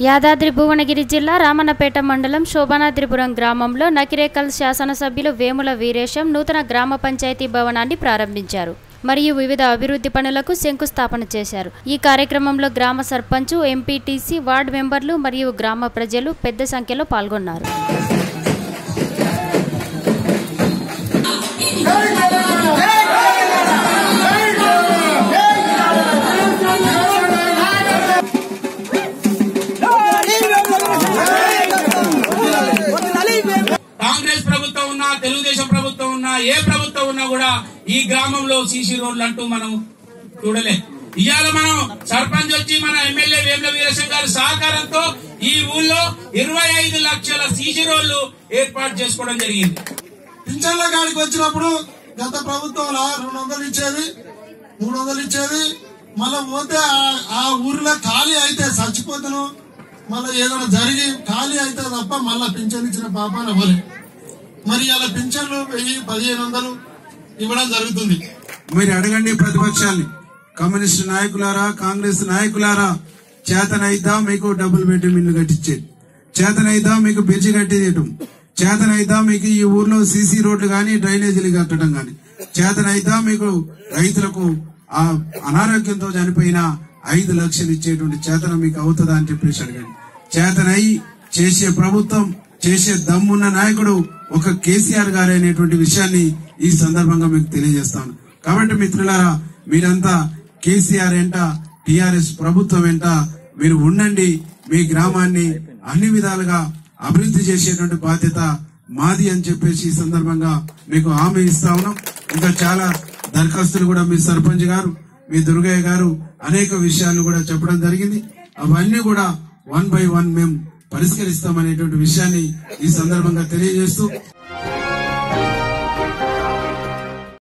యాదాద్రి భువనగిరి జిల్లా రామన్నపేట మండలం శోభనాద్రిపురం గ్రామంలో నకిరేకల్ శాసనసభ్యులు వేముల వీరేశం నూతన గ్రామ పంచాయతీ భవనాన్ని ప్రారంభించారు మరియు వివిధ అభివృద్ధి పనులకు శంకుస్థాపన చేశారు ఈ కార్యక్రమంలో గ్రామ సర్పంచు ఎంపీటీసీ వార్డు మెంబర్లు మరియు గ్రామ ప్రజలు పెద్ద సంఖ్యలో పాల్గొన్నారు కాంగ్రెస్ ప్రభుత్వం ఉన్నా తెలుగుదేశం ప్రభుత్వం ఉన్నా ఏ ప్రభుత్వం ఉన్నా కూడా ఈ గ్రామంలో సీసీ రోడ్లు అంటూ మనం చూడలే ఇవాళ మనం సర్పంచ్ వచ్చి మన ఎమ్మెల్యే వేముల వీరశం గారి సహకారంతో ఈ ఊళ్ళో ఇరవై ఐదు లక్షల సీసీ రోడ్లు ఏర్పాటు చేసుకోవడం జరిగింది పింఛన్ల కాడికి వచ్చినప్పుడు గత ప్రభుత్వంలో రెండు వందలు ఇచ్చేది మూడు వందలు ఇచ్చేది మళ్ళా పోతే ఆ- ఆ ఊర్లో ఖాళీ అయితే చచ్చిపోతాను మళ్ళీ ఏదైనా జరిగి ఖాళీ అయితే తప్ప మళ్ళా పింఛన్ ఇచ్చిన పాపాన అవ్వలే మరి అలా పింఛన్లు వెయ్యి పదిహేను వందలు ఇవ్వడం జరుగుతుంది మీరు అడగండి ప్రతిపక్షాన్ని కమ్యూనిస్ట్ నాయకులారా కాంగ్రెస్ నాయకులారా చేతనైద్దా మీకు డబుల్ బెడ్రూమ్ ఇల్లు కట్టించేది చేతనైద్దా మీకు బ్రిడ్జి కట్టించడం చేతనైద్దా మీకు ఈ ఊర్లో సీసీ రోడ్లు గాని డ్రైనేజీలు కట్టడం గాని చేతనైద్దా మీకు రైతులకు ఆ అనారోగ్యంతో చనిపోయిన ఐదు లక్షలు ఇచ్చేటువంటి చేతన మీకు అవుతుందా అని చెప్పేసి అడగండి చేతనై చేసే ప్రభుత్వం చేసే దమ్మున్న నాయకుడు ఒక కేసీఆర్ గారు అనేటువంటి విషయాన్ని ఈ సందర్భంగా మీకు తెలియజేస్తాను కాబట్టి మిత్రులారా మీరంతా కేసీఆర్ ఎంట టిఆర్ఎస్ ప్రభుత్వం వెంట మీరు ఉండండి మీ గ్రామాన్ని అన్ని విధాలుగా అభివృద్ధి చేసేటువంటి బాధ్యత మాది అని చెప్పేసి ఈ సందర్భంగా మీకు హామీ ఇస్తా ఉన్నాం ఇంకా చాలా దరఖాస్తులు కూడా మీ సర్పంచ్ గారు మీ దుర్గయ్య గారు అనేక విషయాలు కూడా చెప్పడం జరిగింది అవన్నీ కూడా వన్ బై వన్ మేము పరిష్కరిస్తామనేటువంటి విషయాన్ని ఈ సందర్భంగా తెలియజేస్తూ